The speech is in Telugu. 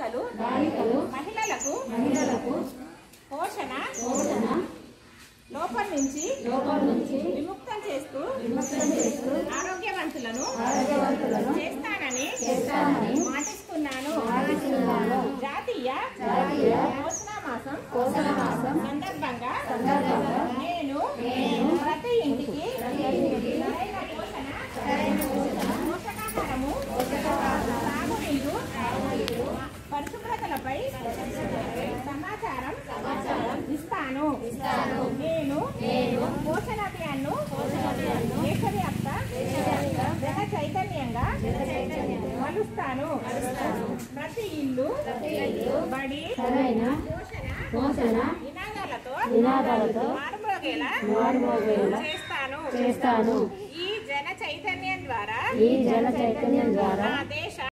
బాలికలు బాలికలు మహిళలకు మహిళలకు పోషణ పోషణ లోపం నుంచి లోపం నుంచి విముక్తం చేస్తూ విముక్తం చేస్తూ ఆరోగ్యవంతులను ఆరోగ్యవంతులను చేస్తానని చేస్తానని మాటిస్తున్నాను మాటిస్తున్నాను. జాతీయ జాతీయ పోషణ మాసం పోషణ మాసం సందర్భంగా సందర్భంగా నేను నేను ప్రతి ఇంటికి ప్రతి ఇంటికి సరైన పోషణ సరైన పోషణ పోషకాహారము సాగునీరు పరిశుభ్రతలపై సమాచారం ఇస్తాను నేను నేను పోషణ అభియాన్ను పోషణ అభియాన్ను దేశవ్యాప్త దేశవ్యాప్త జన చైతన్యంగా జన చైతన్యంగా మలుస్తాను ప్రతి ఇల్లు ప్రతి ఇల్లు బడి సరైన పోషణ పోషణ నినాదాలతో నినాదాలతో మారుమోగేలా మారుమోగేలా చేస్తాను చేస్తాను ఈ జన చైతన్యం ద్వారా ఈ జన చైతన్యం ద్వారా నా దేశ